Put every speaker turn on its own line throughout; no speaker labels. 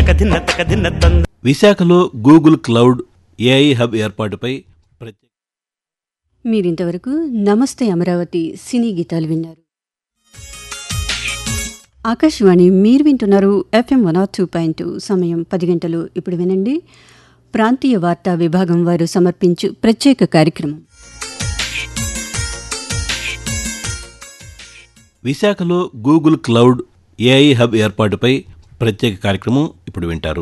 తకదిన్న తకదిన్న తంద
విశాఖలో Google cloud AI hub ఏర్పాటుపై ప్రత్యేక
మీరింతవరకు నమస్తే అమరావతి సినీ గీతాలు విన్నారు ఆకాశవాణి మీరు వింటున్నారు FM one R two point two సమయం పది గంటలు ఇప్పుడు వినండి ప్రాంతీయ వార్తా విభాగం వారు సమర్పించు ప్రత్యేక కార్యక్రమం
విశాఖలో గూగుల్ క్లౌడ్ ఏఐ హబ్ ఏర్పాటుపై ప్రత్యేక కార్యక్రమం ఇప్పుడు వింటారు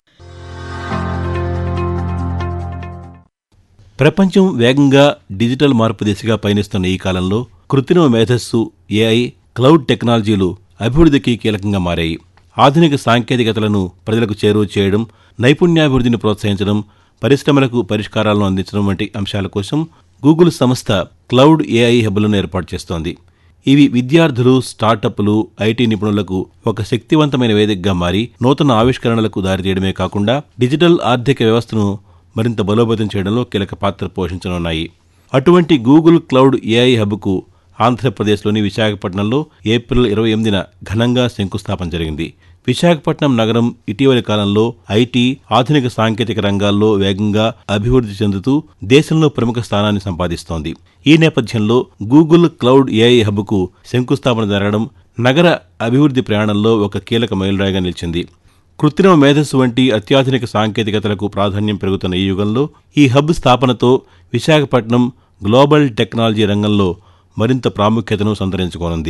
ప్రపంచం వేగంగా డిజిటల్ మార్పు దిశగా పయనిస్తున్న ఈ కాలంలో కృత్రిమ మేధస్సు ఏఐ క్లౌడ్ టెక్నాలజీలు అభివృద్ధికి కీలకంగా మారాయి ఆధునిక సాంకేతికతలను ప్రజలకు చేరువ చేయడం నైపుణ్యాభివృద్ధిని ప్రోత్సహించడం పరిశ్రమలకు పరిష్కారాలను అందించడం వంటి అంశాల కోసం గూగుల్ సంస్థ క్లౌడ్ ఏఐ హబ్లను ఏర్పాటు చేస్తోంది ఇవి విద్యార్థులు స్టార్టప్లు ఐటీ నిపుణులకు ఒక శక్తివంతమైన వేదికగా మారి నూతన ఆవిష్కరణలకు దారితీయడమే కాకుండా డిజిటల్ ఆర్థిక వ్యవస్థను మరింత బలోపేతం చేయడంలో కీలక పాత్ర పోషించనున్నాయి అటువంటి గూగుల్ క్లౌడ్ ఏఐ హబ్కు ఆంధ్రప్రదేశ్లోని విశాఖపట్నంలో ఏప్రిల్ ఇరవై ఎనిమిదిన ఘనంగా శంకుస్థాపన జరిగింది విశాఖపట్నం నగరం ఇటీవలి కాలంలో ఐటీ ఆధునిక సాంకేతిక రంగాల్లో వేగంగా అభివృద్ధి చెందుతూ దేశంలో ప్రముఖ స్థానాన్ని సంపాదిస్తోంది ఈ నేపథ్యంలో గూగుల్ క్లౌడ్ ఏఐ హబ్కు శంకుస్థాపన జరగడం నగర అభివృద్ధి ప్రయాణంలో ఒక కీలక మైలురాయిగా నిలిచింది కృత్రిమ మేధస్సు వంటి అత్యాధునిక సాంకేతికతలకు ప్రాధాన్యం పెరుగుతున్న ఈ యుగంలో ఈ హబ్ స్థాపనతో విశాఖపట్నం గ్లోబల్ టెక్నాలజీ రంగంలో మరింత ప్రాముఖ్యతను సంతరించుకోనుంది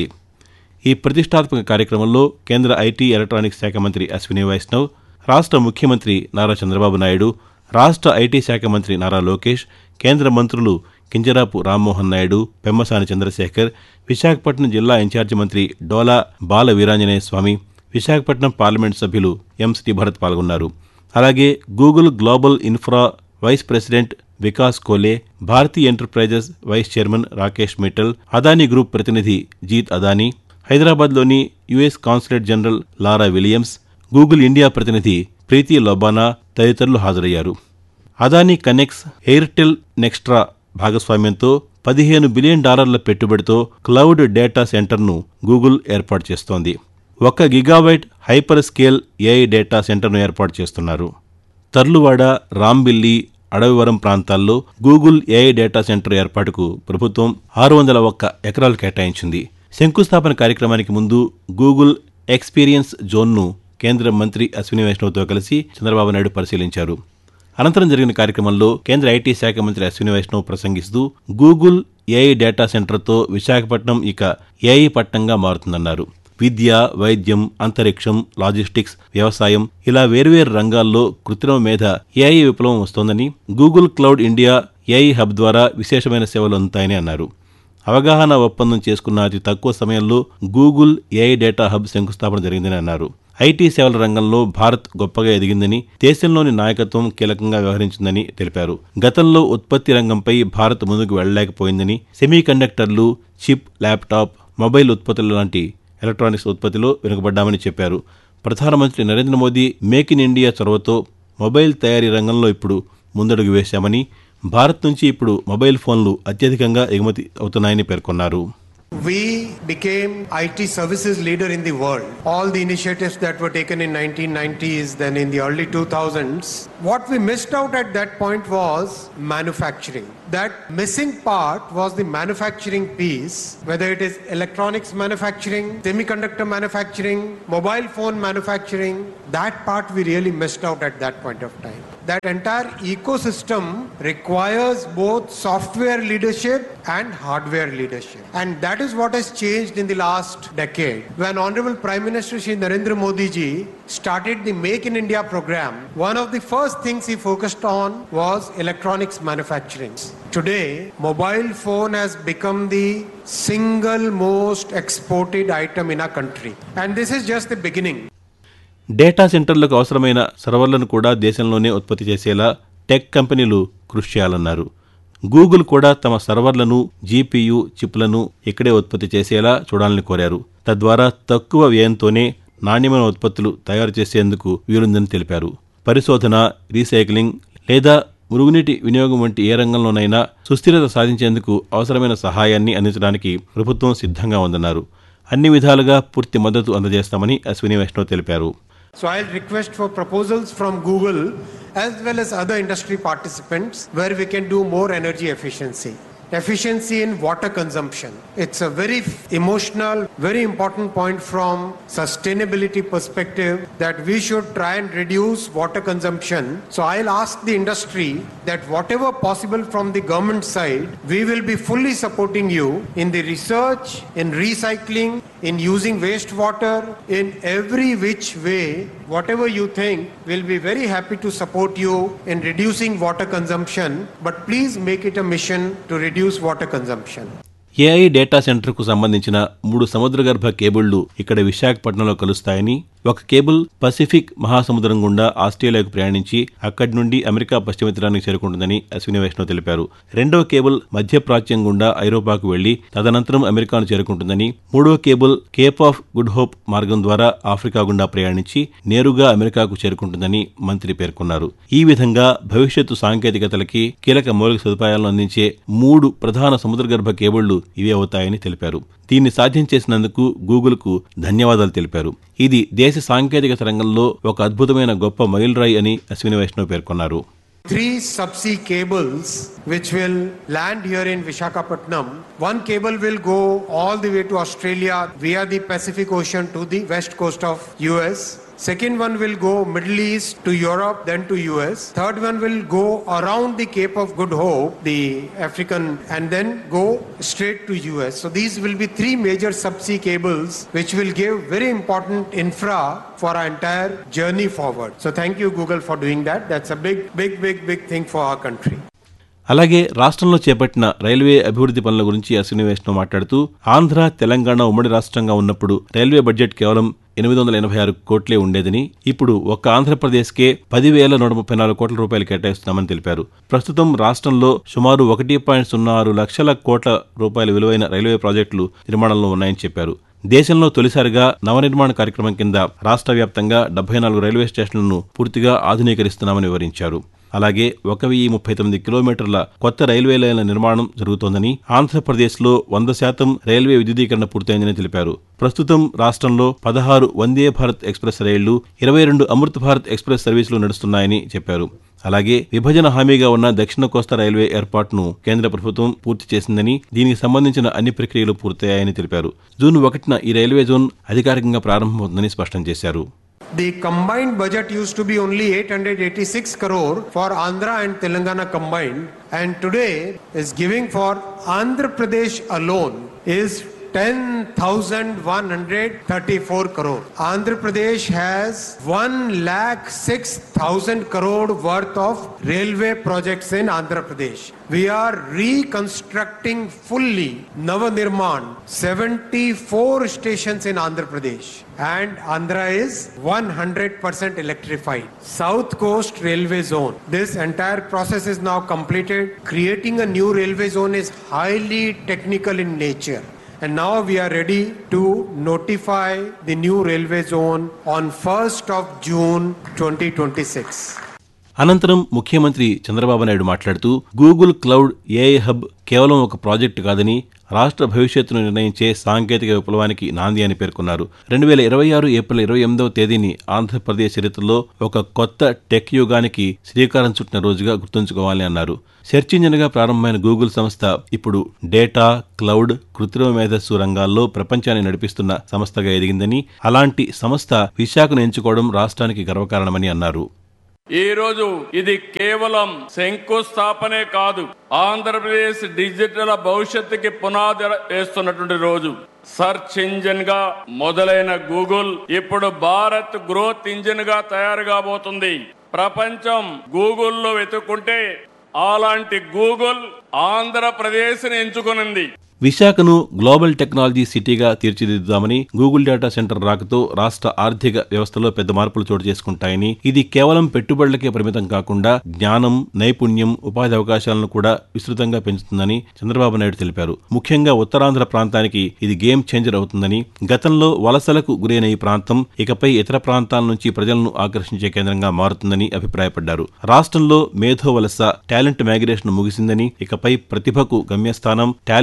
ఈ ప్రతిష్టాత్మక కార్యక్రమంలో కేంద్ర ఐటీ ఎలక్ట్రానిక్స్ శాఖ మంత్రి అశ్విని వైష్ణవ్ రాష్ట్ర ముఖ్యమంత్రి నారా చంద్రబాబు నాయుడు రాష్ట్ర ఐటీ శాఖ మంత్రి నారా లోకేష్ కేంద్ర మంత్రులు కింజరాపు రామ్మోహన్ నాయుడు పెమ్మసాని చంద్రశేఖర్ విశాఖపట్నం జిల్లా ఇన్ఛార్జి మంత్రి డోలా బాల వీరాంజనేయ స్వామి విశాఖపట్నం పార్లమెంట్ సభ్యులు ఎం శ్రీభరత్ పాల్గొన్నారు అలాగే Google global infra vice president Vikas Kole Bharti enterprises vice chairman Rakesh Mittal Adani group ప్రతినిధి జీత్ అదానీ హైదరాబాద్లోని US consulate general Laura Williams Google India ప్రతినిధి ప్రీతి లోబానా తదితరులు హాజరయ్యారు అదానీ కనెక్స్ ఎయిర్టెల్ నెక్స్ట్రా భాగస్వామ్యంతో పదిహేను బిలియన్ డాలర్ల పెట్టుబడితో క్లౌడ్ డేటా సెంటర్ను గూగుల్ ఏర్పాటు చేస్తోంది ఒక gigabyte hyperscale AI data సెంటర్ను ఏర్పాటు చేస్తున్నారు తర్లువాడ రాంబిల్లి అడవివరం ప్రాంతాల్లో గూగుల్ ఏఐ డేటా సెంటర్ ఏర్పాటుకు ప్రభుత్వం ఆరు వందల ఒక్క ఎకరాలు కేటాయించింది శంకుస్థాపన కార్యక్రమానికి ముందు గూగుల్ ఎక్స్పీరియన్స్ జోన్ను కేంద్ర మంత్రి అశ్విని వైష్ణవ్తో కలిసి చంద్రబాబు నాయుడు పరిశీలించారు అనంతరం జరిగిన కార్యక్రమంలో కేంద్ర ఐటీ శాఖ మంత్రి అశ్విని వైష్ణవ్ ప్రసంగిస్తూ గూగుల్ ఏఐ డేటా సెంటర్తో విశాఖపట్నం ఇక ఏఐ పట్టణంగా మారుతుందన్నారు విద్య వైద్యం అంతరిక్షం లాజిస్టిక్స్ వ్యవసాయం ఇలా వేర్వేరు రంగాల్లో కృత్రిమ మేధ ఏఐ విప్లవం వస్తోందని Google cloud India AI hub ద్వారా విశేషమైన సేవలు అందుతాయని అన్నారు అవగాహన ఒప్పందం చేసుకున్న అతి తక్కువ సమయంలో గూగుల్ ఏఐ డేటా హబ్ శంకుస్థాపన జరిగిందని అన్నారు ఐటీ సేవల రంగంలో భారత్ గొప్పగా ఎదిగిందని దేశంలోని నాయకత్వం కీలకంగా వ్యవహరించిందని తెలిపారు గతంలో ఉత్పత్తి రంగంపై భారత్ ముందుకు వెళ్లలేకపోయిందని సెమీ కండక్టర్లు చిప్ ల్యాప్టాప్ మొబైల్ ఉత్పత్తులు లాంటి ఎలక్ట్రానిక్స్ ఉత్పత్తిలో వెనుకబడ్డామని చెప్పారు ప్రధానమంత్రి Narendra Modi make in India చొరవతో మొబైల్ తయారీ రంగంలో ఇప్పుడు ముందడుగు వేశామని భారత్ నుంచి ఇప్పుడు మొబైల్ ఫోన్లు అత్యధికంగా ఎగుమతి అవుతున్నాయని పేర్కొన్నారు
We became IT services leader in the world. All the initiatives that were taken in 1990s, then in the early 2000s, what we missed out at that point was manufacturing. That missing part was the manufacturing piece, whether it is electronics manufacturing, semiconductor manufacturing, mobile phone manufacturing. That part we really missed out at that point of time. That entire ecosystem requires both software leadership and hardware leadership. And that is what has changed in the last decade. When Honorable Prime Minister Shri Narendra Modi ji started the Make in India program, one of the first things he focused on was electronics manufacturing. Today, mobile phone has become the single most exported item in our country. And this is just the beginning.
Data సెంటర్లకు అవసరమైన సర్వర్లను కూడా దేశంలోనే ఉత్పత్తి చేసేలా tech కంపెనీలు కృషి చేయాలన్నారు Google కూడా తమ సర్వర్లను జీపీయూ చిప్లను ఇక్కడే ఉత్పత్తి చేసేలా చూడాలని కోరారు తద్వారా తక్కువ వ్యయంతోనే నాణ్యమైన ఉత్పత్తులు తయారు చేసేందుకు వీలుందని తెలిపారు పరిశోధన రీసైక్లింగ్ లేదా మురుగునీటి వినియోగం వంటి ఏ రంగంలోనైనా సుస్థిరత సాధించేందుకు అవసరమైన సహాయాన్ని అందించడానికి ప్రభుత్వం సిద్ధంగా ఉందన్నారు అన్ని విధాలుగా పూర్తి మద్దతు అందజేస్తామని అశ్విని వైష్ణవ్ తెలిపారు
So I'll request for proposals from Google as well as other industry participants where we can do more energy efficiency. Efficiency in water consumption. It's a very emotional, very important point from sustainability perspective that we should try and reduce water consumption. So I'll ask the industry that whatever possible from the government side, we will be fully supporting you in the research, in recycling, in using wastewater, in every which way, whatever you think, we'll be very happy to support you in reducing water consumption. But please make it a mission to reduce water consumption.
AI data సెంటర్కు సంబంధించిన మూడు సముద్రగర్భ కేబుళ్లు ఇక్కడ విశాఖపట్నంలో కలుస్తాయని ఒక cable Pacific మహాసముద్రం గుండా ఆస్ట్రేలియాకు ప్రయాణించి అక్కడి నుండి అమెరికా పశ్చిమ తీరానికి చేరుకుంటుందని అశ్విని వైష్ణవ్ తెలిపారు రెండవ కేబుల్ మధ్యప్రాచ్యం గుండా ఐరోపాకు వెళ్లి తదనంతరం అమెరికాను చేరుకుంటుందని మూడవ cable cape of good hope మార్గం ద్వారా ఆఫ్రికా గుండా ప్రయాణించి నేరుగా అమెరికాకు చేరుకుంటుందని మంత్రి పేర్కొన్నారు ఈ విధంగా భవిష్యత్తు సాంకేతికతలకి కీలక మౌలిక సదుపాయాలను అందించే మూడు ప్రధాన సముద్రగర్భ కేబుళ్లు ఇవే అవుతాయని తెలిపారు దీన్ని సాధ్యం చేసినందుకు గూగుల్కు ధన్యవాదాలు తెలిపారు ఇది దేశ సాంకేతికత రంగంలో ఒక అద్భుతమైన గొప్ప మైలురాయి అని అశ్విని వైష్ణవ్ పేర్కొన్నారు
Three subsea cables which will land here in Vishakhapatnam. One cable will go all the way to Australia via the Pacific Ocean to the west coast of US. Second one will go Middle East to Europe, then to US. Third one will go around the Cape of Good Hope, the African, and then go straight to US. So these will be three major subsea cables which will give very important infra for our entire journey forward. So thank you, Google, for doing that. That's a big, big, big, big thing for our country.
అలాగే రాష్ట్రంలో చేపట్టిన railway అభివృద్ధి పనుల గురించి అశ్విని వైష్ణవ్ మాట్లాడుతూ ఆంధ్ర తెలంగాణ ఉమ్మడి రాష్ట్రంగా ఉన్నప్పుడు రైల్వే బడ్జెట్ కేవలం ఎనిమిది వందల ఎనభై ఆరు కోట్లే ఉండేదని ఇప్పుడు ఒక్క ఆంధ్రప్రదేశ్కే పదివేల నూట ముప్పై నాలుగు కోట్ల రూపాయలు కేటాయిస్తున్నామని తెలిపారు ప్రస్తుతం రాష్ట్రంలో సుమారు ఒకటి పాయింట్ సున్నా ఆరు లక్షల కోట్ల రూపాయల విలువైన రైల్వే ప్రాజెక్టులు నిర్మాణంలో ఉన్నాయని చెప్పారు దేశంలో తొలిసారిగా నవనిర్మాణ కార్యక్రమం కింద రాష్ట్ర వ్యాప్తంగా డెబ్బై నాలుగు రైల్వే స్టేషన్లను పూర్తిగా ఆధునీకరిస్తున్నామని వివరించారు అలాగే ఒక వెయ్యి ముప్పై తొమ్మిది కిలోమీటర్ల కొత్త రైల్వే లైన్ల నిర్మాణం జరుగుతోందని ఆంధ్రప్రదేశ్లో వంద శాతం రైల్వే విద్యుదీకరణ పూర్తయిందని తెలిపారు ప్రస్తుతం రాష్ట్రంలో పదహారు వందే భారత్ ఎక్స్ప్రెస్ రైళ్లు ఇరవై రెండు అమృత్ భారత్ ఎక్స్ప్రెస్ సర్వీసులు నడుస్తున్నాయని చెప్పారు అలాగే విభజన హామీగా ఉన్న దక్షిణ కోస్తా రైల్వే ఏర్పాటును కేంద్ర ప్రభుత్వం పూర్తి చేసిందని దీనికి సంబంధించిన అన్ని ప్రక్రియలు పూర్తయ్యాయని తెలిపారు జూన్ ఒకటిన ఈ రైల్వే జోన్ అధికారికంగా ప్రారంభమవుతుందని స్పష్టం చేశారు
The combined budget used to be only 886 crore for Andhra and Telangana combined, and today is giving for Andhra Pradesh alone is 10,134 crore. Andhra Pradesh has 1 lakh 6,000 crore worth of railway projects in Andhra Pradesh. We are reconstructing fully Navanirman 74 stations in Andhra Pradesh and Andhra is 100% electrified. South Coast Railway Zone. This entire process is now completed. Creating a new railway zone is highly technical in nature. And now we are ready to notify the new railway zone on 1st of June 2026.
అనంతరం ముఖ్యమంత్రి చంద్రబాబు నాయుడు మాట్లాడుతూ Google cloud AI hub కేవలం ఒక project కాదని రాష్ట్ర భవిష్యత్తును నిర్ణయించే సాంకేతిక విప్లవానికి నాంది అని పేర్కొన్నారు రెండు వేల ఇరవై ఆరు ఏప్రిల్ ఇరవై ఎనిమిదవ తేదీని ఆంధ్రప్రదేశ్ చరిత్రలో ఒక కొత్త టెక్ యుగానికి శ్రీకారం చుట్టిన రోజుగా గుర్తుంచుకోవాలని అన్నారు సెర్చ్ ఇంజిన్గా ప్రారంభమైన గూగుల్ సంస్థ ఇప్పుడు డేటా క్లౌడ్ కృత్రిమ మేధస్సు రంగాల్లో ప్రపంచాన్ని నడిపిస్తున్న సంస్థగా ఎదిగిందని అలాంటి సంస్థ విశాఖను ఎంచుకోవడం రాష్ట్రానికి గర్వకారణమని అన్నారు
ఈ రోజు ఇది కేవలం శంకుస్థాపనే కాదు ఆంధ్రప్రదేశ్ డిజిటల్ భవిష్యత్తుకి పునాది వేస్తున్నటువంటి రోజు సర్చ్ ఇంజిన్ గా మొదలైన గూగుల్ ఇప్పుడు భారత్ గ్రోత్ ఇంజిన్ గా తయారు కాబోతుంది ప్రపంచం గూగుల్లో వెతుక్కుంటే అలాంటి గూగుల్ ఆంధ్రప్రదేశ్ ని ఎంచుకునింది
విశాఖను గ్లోబల్ టెక్నాలజీ సిటీగా తీర్చిదిద్దామని గూగుల్ డేటా సెంటర్ రాకతో రాష్ట్ర ఆర్థిక వ్యవస్థలో పెద్ద మార్పులు చోటు చేసుకుంటాయని ఇది కేవలం పెట్టుబడులకే పరిమితం కాకుండా జ్ఞానం నైపుణ్యం ఉపాధి అవకాశాలను కూడా విస్తృతంగా పెంచుతుందని చంద్రబాబు నాయుడు తెలిపారు ముఖ్యంగా ఉత్తరాంధ్ర ప్రాంతానికి ఇది గేమ్ చేంజర్ అవుతుందని గతంలో వలసలకు గురైన ఈ ప్రాంతం ఇకపై ఇతర ప్రాంతాల నుంచి ప్రజలను ఆకర్షించే కేంద్రంగా మారుతుందని అభిప్రాయపడ్డారు రాష్ట్రంలో మేధో వలస టాలెంట్ మైగ్రేషన్ ముగిసిందని ఇకపై ప్రతిభకు గమ్యస్థానం టాలెంట్ డెస్టినేషన్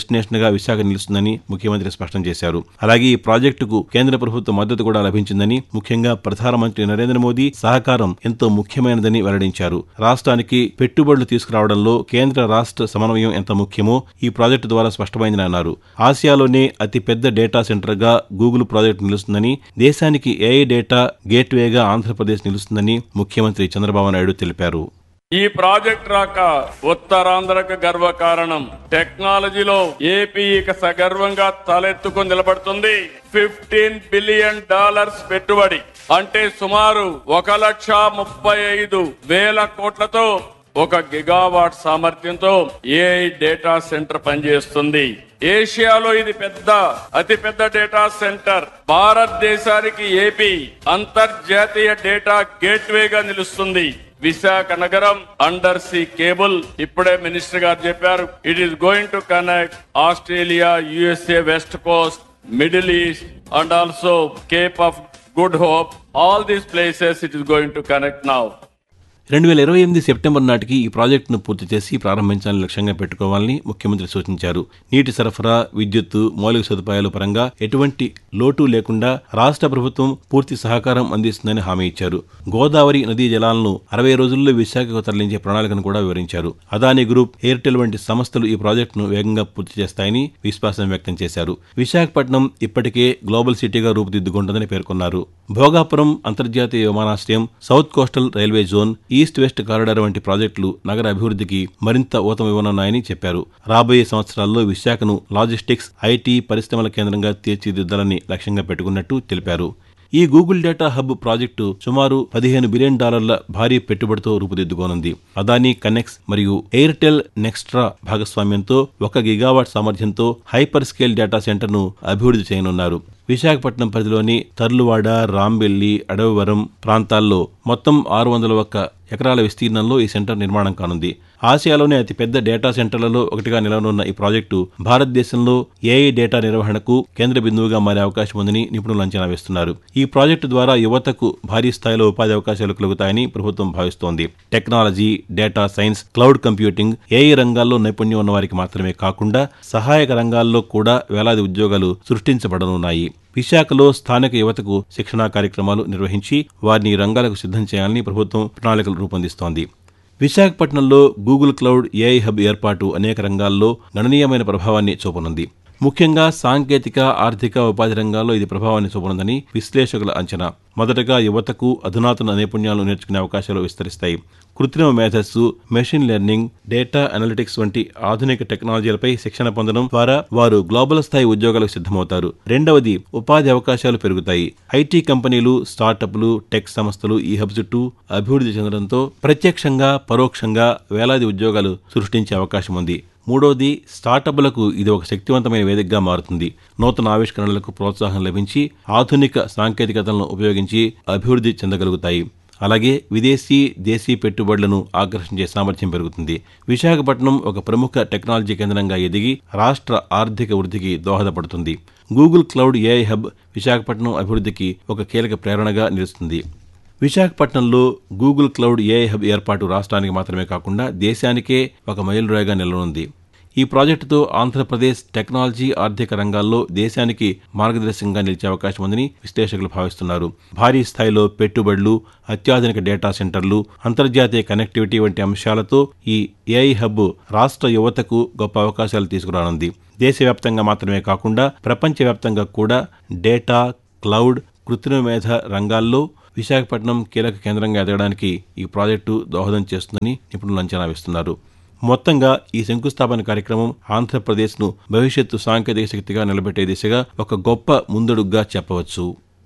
డెస్టినేషన్గా విశాఖ నిలుస్తుందని ముఖ్యమంత్రి స్పష్టం చేశారు అలాగే ఈ ప్రాజెక్టుకు కేంద్ర ప్రభుత్వ మద్దతు కూడా లభించిందని ముఖ్యంగా ప్రధానమంత్రి నరేంద్ర మోదీ సహకారం ఎంతో ముఖ్యమైనదని వెల్లడించారు రాష్ట్రానికి పెట్టుబడులు తీసుకురావడంలో కేంద్ర రాష్ట్ర సమన్వయం ఎంత ముఖ్యమో ఈ ప్రాజెక్టు ద్వారా స్పష్టమైందని అన్నారు ఆసియాలోనే అతిపెద్ద డేటా సెంటర్గా గూగుల్ ప్రాజెక్టు నిలుస్తుందని దేశానికి ఏఐ డేటా గేట్వేగా ఆంధ్రప్రదేశ్ నిలుస్తుందని ముఖ్యమంత్రి చంద్రబాబు నాయుడు తెలిపారు
ఈ ప్రాజెక్ట్ రాక ఉత్తరాంధ్రకు గర్వకారణం టెక్నాలజీలో ఏపీ ఇక సగర్వంగా తలెత్తుకుని నిలబడుతుంది ఫిఫ్టీన్ బిలియన్ డాలర్స్ పెట్టుబడి అంటే సుమారు ఒక లక్ష ముప్పై ఐదు వేల కోట్లతో ఒక గిగావాట్ సామర్థ్యంతో ఏఐ డేటా సెంటర్ పనిచేస్తుంది ఏషియాలో ఇది పెద్ద అతి పెద్ద డేటా సెంటర్ భారతదేశానికి ఏపీ అంతర్జాతీయ డేటా గేట్వేగా నిలుస్తుంది విశాఖ నగరం అండర్ సీ కేబుల్ ఇప్పుడే మినిస్టర్ గారు చెప్పారు it is going to connect Australia USA west coast middle east and also cape of good hope all these places it is going to connect now
రెండు వేల ఇరవై ఎనిమిది సెప్టెంబర్ నాటికి ఈ ప్రాజెక్టును పూర్తి చేసి ప్రారంభించాలని లక్ష్యంగా పెట్టుకోవాలని ముఖ్యమంత్రి సూచించారు నీటి సరఫరా విద్యుత్తు మౌలిక సదుపాయాల పరంగా ఎటువంటి లోటు లేకుండా రాష్ట్ర ప్రభుత్వం పూర్తి సహకారం అందిస్తుందని హామీ ఇచ్చారు గోదావరి నదీ జలాలను అరవై రోజుల్లో విశాఖకు తరలించే ప్రణాళికను కూడా వివరించారు అదానీ గ్రూప్ ఎయిర్టెల్ వంటి సంస్థలు ఈ ప్రాజెక్టును వేగంగా పూర్తి చేస్తాయని విశ్వాసం వ్యక్తం చేశారు విశాఖపట్నం ఇప్పటికే గ్లోబల్ సిటీగా రూపుదిద్దుకుంటుందని పేర్కొన్నారు భోగాపురం అంతర్జాతీయ విమానాశ్రయం south coastal railway zone east west corridor వంటి ప్రాజెక్టులు నగర అభివృద్ధికి మరింత ఊతమివ్వనున్నాయని చెప్పారు రాబోయే సంవత్సరాల్లో విశాఖను లాజిస్టిక్స్ ఐటీ పరిశ్రమల కేంద్రంగా తీర్చిదిద్దాలని లక్ష్యంగా పెట్టుకున్నట్టు తెలిపారు ఈ గూగుల్ డేటా హబ్ ప్రాజెక్టు సుమారు పదిహేను బిలియన్ డాలర్ల భారీ పెట్టుబడితో రూపుదిద్దుకోనుంది అదానీ కనెక్స్ మరియు ఎయిర్టెల్ నెక్స్ట్రా భాగస్వామ్యంతో ఒక గిగావాట్ సామర్థ్యంతో హైపర్ స్కేల్ డేటా సెంటర్ను అభివృద్ధి చేయనున్నారు విశాఖపట్నం పరిధిలోని తర్లువాడ రాంబెల్లి అడవివరం ప్రాంతాల్లో మొత్తం ఆరు వందల ఒక్క ఎకరాల విస్తీర్ణంలో ఈ సెంటర్ నిర్మాణం కానుంది ఆసియాలోనే అతిపెద్ద డేటా సెంటర్లలో ఒకటిగా నిలవనున్న ఈ ప్రాజెక్టు భారతదేశంలో ఏఐ డేటా నిర్వహణకు కేంద్ర బిందువుగా మారే అవకాశం ఉందని నిపుణులు అంచనా వేస్తున్నారు ఈ ప్రాజెక్టు ద్వారా యువతకు భారీ స్థాయిలో ఉపాధి అవకాశాలు కలుగుతాయని ప్రభుత్వం భావిస్తోంది technology data science cloud computing AI రంగాల్లో నైపుణ్యం ఉన్న వారికి మాత్రమే కాకుండా సహాయక రంగాల్లో కూడా వేలాది ఉద్యోగాలు సృష్టించబడనున్నాయి విశాఖలో స్థానిక యువతకు శిక్షణా కార్యక్రమాలు నిర్వహించి వారిని ఈ రంగాలకు సిద్ధం చేయాలని ప్రభుత్వం ప్రణాళికలు రూపొందిస్తోంది విశాఖపట్నంలో గూగుల్ క్లౌడ్ ఏఐ హబ్ ఏర్పాటు అనేక రంగాల్లో గణనీయమైన ప్రభావాన్ని చూపనుంది ముఖ్యంగా సాంకేతిక ఆర్థిక ఉపాధి రంగాల్లో ఇది ప్రభావాన్ని చూపనుందని విశ్లేషకుల అంచనా మొదటగా యువతకు అధునాతన నైపుణ్యాలు నేర్చుకునే అవకాశాలు విస్తరిస్తాయి కృత్రిమ మేధస్సు మెషిన్ లెర్నింగ్ డేటా అనలిటిక్స్ వంటి ఆధునిక టెక్నాలజీలపై శిక్షణ పొందడం ద్వారా వారు గ్లోబల్ స్థాయి ఉద్యోగాలకు సిద్ధమవుతారు రెండవది ఉపాధి అవకాశాలు పెరుగుతాయి ఐటీ కంపెనీలు స్టార్టప్లు టెక్ సంస్థలు ఈ హబ్ చుట్టూ అభివృద్ధి చెందడంతో ప్రత్యక్షంగా పరోక్షంగా వేలాది ఉద్యోగాలు సృష్టించే అవకాశం ఉంది మూడోది స్టార్టప్లకు ఇది ఒక శక్తివంతమైన వేదికగా మారుతుంది నూతన ఆవిష్కరణలకు ప్రోత్సాహం లభించి ఆధునిక సాంకేతికతలను ఉపయోగించి అభివృద్ధి చెందగలుగుతాయి అలాగే విదేశీ దేశీ పెట్టుబడులను ఆకర్షించే సామర్థ్యం పెరుగుతుంది విశాఖపట్నం ఒక ప్రముఖ టెక్నాలజీ కేంద్రంగా ఎదిగి రాష్ట్ర ఆర్థిక వృద్ధికి దోహదపడుతుంది Google cloud AI hub Visakhapatnam అభివృద్ధికి ఒక కీలక ప్రేరణగా నిలుస్తుంది విశాఖపట్నంలో గూగుల్ క్లౌడ్ ఏఐ హబ్ ఏర్పాటు రాష్ట్రానికి మాత్రమే కాకుండా దేశానికే ఒక మైలురాయిగా నిలవనుంది ఈ ప్రాజెక్టుతో ఆంధ్రప్రదేశ్ టెక్నాలజీ ఆర్థిక రంగాల్లో దేశానికి మార్గదర్శకంగా నిలిచే అవకాశం ఉందని విశ్లేషకులు భావిస్తున్నారు భారీ స్థాయిలో పెట్టుబడులు అత్యాధునిక డేటా సెంటర్లు అంతర్జాతీయ కనెక్టివిటీ వంటి అంశాలతో ఈ ఏఐ హబ్ రాష్ట్ర యువతకు గొప్ప అవకాశాలు తీసుకురానుంది దేశవ్యాప్తంగా మాత్రమే కాకుండా ప్రపంచవ్యాప్తంగా కూడా డేటా క్లౌడ్ కృత్రిమ మేధ రంగాల్లో విశాఖపట్నం కీలక కేంద్రంగా ఎదగడానికి ఈ ప్రాజెక్టు దోహదం చేస్తుందని నిపుణులు అంచనా వేస్తున్నారు మొత్తంగా ఈ శంకుస్థాపన కార్యక్రమం ఆంధ్రప్రదేశ్ను భవిష్యత్తు సాంకేతిక శక్తిగా నిలబెట్టే దిశగా ఒక గొప్ప ముందడుగ్గా చెప్పవచ్చు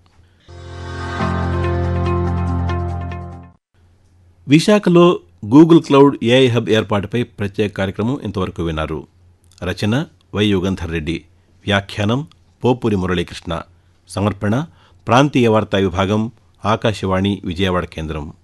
విశాఖలో గూగుల్ క్లౌడ్ ఏఐ హబ్ ఏర్పాటుపై ప్రత్యేక కార్యక్రమం ఇంతవరకు విన్నారు రచన వై యుగంధర్ రెడ్డి వ్యాఖ్యానం పోపురి మురళీకృష్ణ సమర్పణ ప్రాంతీయ వార్తా విభాగం ఆకాశవాణి విజయవాడ కేంద్రం